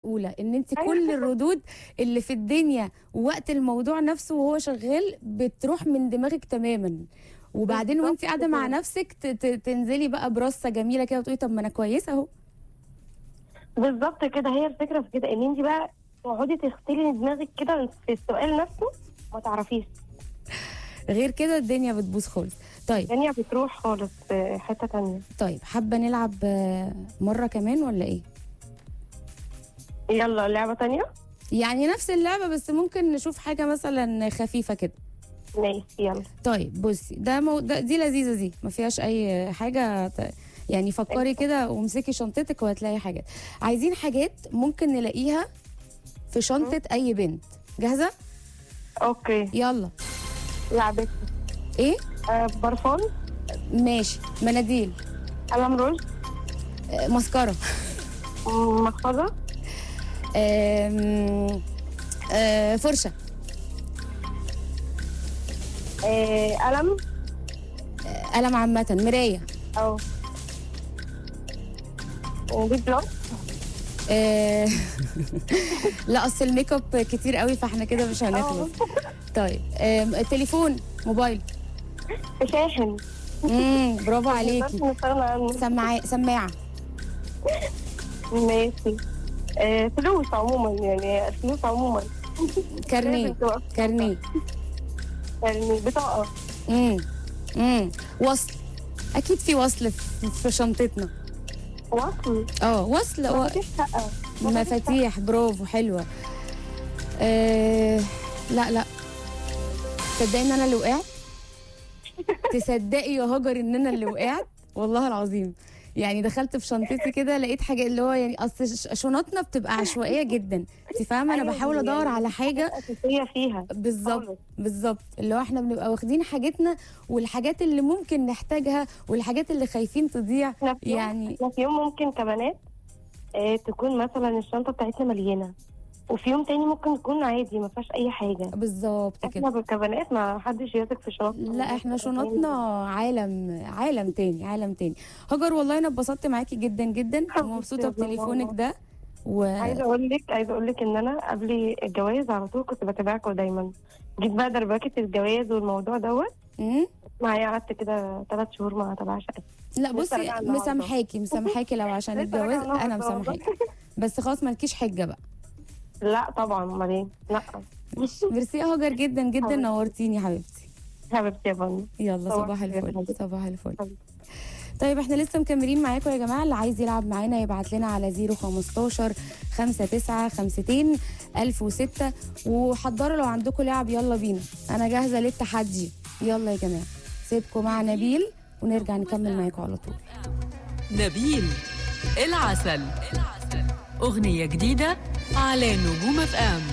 الاولى ان انت أيوة. كل الردود اللي في الدنيا ووقت الموضوع نفسه وهو شغال بتروح من دماغك تماما وبعدين بالظبط وانت قاعده مع كده. نفسك ت- ت- تنزلي بقى برصه جميله كده وتقولي طب ما انا كويسه اهو بالظبط كده هي الفكره في كده ان انت بقى تقعدي تغسلي دماغك كده في السؤال نفسه ما تعرفيش غير كده الدنيا بتبوظ خالص طيب الدنيا بتروح خالص في حته تانية طيب حابه نلعب آه، مره كمان ولا ايه يلا لعبه تانية يعني نفس اللعبه بس ممكن نشوف حاجه مثلا خفيفه كده ماشي يلا طيب بصي ده, مو... ده دي لذيذه دي ما فيهاش اي حاجه ت... يعني فكري كده وامسكي شنطتك وهتلاقي حاجات عايزين حاجات ممكن نلاقيها في شنطه اي بنت جاهزه اوكي يلا لعبتي ايه آه برفان ماشي مناديل قلم روج آه، مسكره م- محفظه آم، آه، فرشه آه قلم آه، قلم عامه مرايه او دي بلوك آه، لا اصل الميك اب كتير قوي فاحنا كده مش هنخلص طيب آم، تليفون موبايل شاحن امم برافو عليكي مقدرش نستغنى عنه سماعه سماعه ماشي آه فلوس عموما يعني فلوس عموما كارنيه لازم تبقى كارنيه يعني بطاقه امم امم وصل اكيد في وصل في في شنطتنا وصل اه وصل و... مفاتيح شقه مفاتيح برافو حلوه آه... لا لا تصدقي ان انا اللي وقعت تصدقي يا هاجر ان انا اللي وقعت والله العظيم يعني دخلت في شنطتي كده لقيت حاجه اللي هو يعني اصل ش- شنطنا بتبقى عشوائيه جدا انت فاهمه انا أيوة، بحاول ادور يعني على حاجه اساسيه فيها بالظبط خالص. بالظبط اللي هو احنا بنبقى واخدين حاجتنا والحاجات اللي ممكن نحتاجها والحاجات اللي خايفين تضيع احنا في يوم يعني احنا في يوم ممكن كبنات آه تكون مثلا الشنطه بتاعتنا مليانه وفي يوم تاني ممكن تكون عادي ما فيهاش اي حاجه بالظبط كده احنا كبنات ما حدش يثق في شنطنا لا احنا شنطنا عالم عالم تاني عالم تاني هاجر والله انا اتبسطت معاكي جدا جدا ومبسوطه يا ماما. بتليفونك ده و عايزه اقول لك عايزه اقول لك ان انا قبل الجواز على طول كنت بتابعكم دايما جيت بقى دربكه الجواز والموضوع دوت مم؟ معايا قعدت كده ثلاث شهور ما تبعش لا لسه بصي راجعة النهاردة. مسامحاكي مسامحاكي لو عشان لسه الجواز راجعة انا النهاردة مسامحاكي بس خلاص مالكيش حجه بقى لا طبعا امال ايه لا ميرسي يا هاجر جدا جدا حبيبتي. نورتيني يا حبيبتي حبيبتي يا فندم يلا صباح صباح الخير يا الفل حبيبتي. صباح الفل حبيبتي. طيب احنا لسه مكملين معاكم يا جماعه اللي عايز يلعب معانا يبعت لنا على 015 59 52 1006 وحضروا لو عندكم لعب يلا بينا انا جاهزه للتحدي يلا يا جماعه سيبكم مع نبيل ونرجع نكمل معاكم على طول نبيل العسل أغنية جديدة على نجوم اف ام